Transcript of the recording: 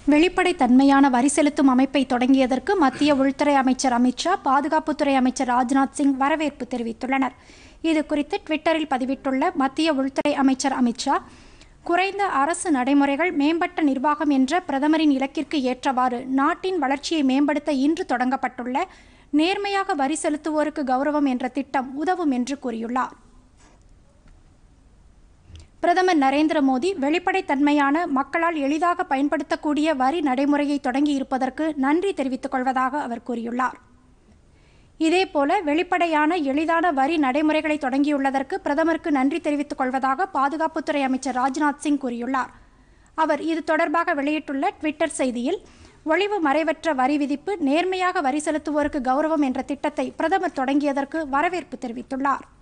வெளிப்படைத்தன்மையான வரி செலுத்தும் அமைப்பை தொடங்கியதற்கு மத்திய உள்துறை அமைச்சர் அமித்ஷா பாதுகாப்புத்துறை அமைச்சர் ராஜ்நாத் சிங் வரவேற்பு தெரிவித்துள்ளனர் இது குறித்து ட்விட்டரில் பதிவிட்டுள்ள மத்திய உள்துறை அமைச்சர் அமித்ஷா குறைந்த அரசு நடைமுறைகள் மேம்பட்ட நிர்வாகம் என்ற பிரதமரின் இலக்கிற்கு ஏற்றவாறு நாட்டின் வளர்ச்சியை மேம்படுத்த இன்று தொடங்கப்பட்டுள்ள நேர்மையாக வரி செலுத்துவோருக்கு கௌரவம் என்ற திட்டம் உதவும் என்று கூறியுள்ளார் பிரதமர் நரேந்திர மோடி வெளிப்படைத்தன்மையான மக்களால் எளிதாக பயன்படுத்தக்கூடிய வரி நடைமுறையை தொடங்கி இருப்பதற்கு நன்றி தெரிவித்துக் கொள்வதாக அவர் கூறியுள்ளார் இதேபோல வெளிப்படையான எளிதான வரி நடைமுறைகளை தொடங்கியுள்ளதற்கு பிரதமருக்கு நன்றி தெரிவித்துக் கொள்வதாக பாதுகாப்புத்துறை அமைச்சர் ராஜ்நாத் சிங் கூறியுள்ளார் அவர் இது தொடர்பாக வெளியிட்டுள்ள ட்விட்டர் செய்தியில் ஒளிவு மறைவற்ற வரி விதிப்பு நேர்மையாக வரி செலுத்துவோருக்கு கௌரவம் என்ற திட்டத்தை பிரதமர் தொடங்கியதற்கு வரவேற்பு தெரிவித்துள்ளார்